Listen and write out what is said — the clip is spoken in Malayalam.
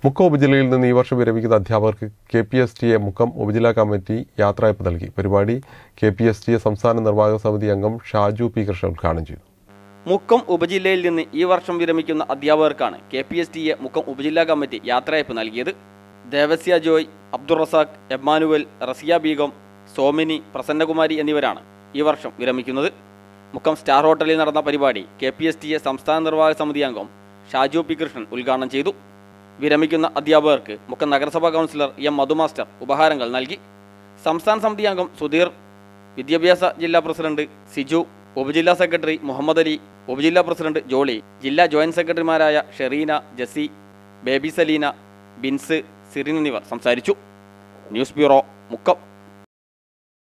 മുക്കം ഉപജില്ലയിൽ നിന്ന് ഈ വർഷം വിരമിക്കുന്ന അധ്യാപകർക്ക് K P S T A Mukkam ഉപജില്ലാ കമ്മിറ്റി യാത്രയപ്പ് നൽകി പരിപാടി K P S T A സംസ്ഥാന നിർവാഹക സമിതി അംഗം ഷാജു പി കൃഷ്ണൻ ഉദ്ഘാടനം ചെയ്തു മുക്കം ഉപജില്ലയിൽ നിന്ന് ഈ വർഷം വിരമിക്കുന്ന അധ്യാപകർക്കാണ് K P S T A Mukkam ഉപജില്ലാ കമ്മിറ്റി യാത്രയയപ്പ് നൽകിയത് ദേവസ്യ ജോയ് അബ്ദുൾ റസാഖ് എമ്മാനുവൽ റസിയ ബീഗം സോമിനി പ്രസന്നകുമാരി എന്നിവരാണ് ഈ വർഷം വിരമിക്കുന്നത് മുക്കം സ്റ്റാർ ഹോട്ടലിൽ നടന്ന പരിപാടി K P S T A സംസ്ഥാന നിർവാഹക സമിതി അംഗം ഷാജു പി കൃഷ്ണൻ ഉദ്ഘാടനം ചെയ്തു വിരമിക്കുന്ന അധ്യാപകർക്ക് മുക്കം നഗരസഭാ കൗൺസിലർ എം മധുമാസ്റ്റർ ഉപഹാരങ്ങൾ നൽകി സംസ്ഥാന സമിതി അംഗം സുധീർ വിദ്യാഭ്യാസ ജില്ലാ പ്രസിഡന്റ് സിജു ഉപജില്ലാ സെക്രട്ടറി മുഹമ്മദ് അലി ഉപജില്ലാ പ്രസിഡന്റ് ജോളി ജില്ലാ ജോയിന്റ് സെക്രട്ടറിമാരായ ഷെറീന ജസി ബേബി സലീന ബിൻസ് സിറിൻ എന്നിവർ സംസാരിച്ചു ന്യൂസ് ബ്യൂറോ മുക്കം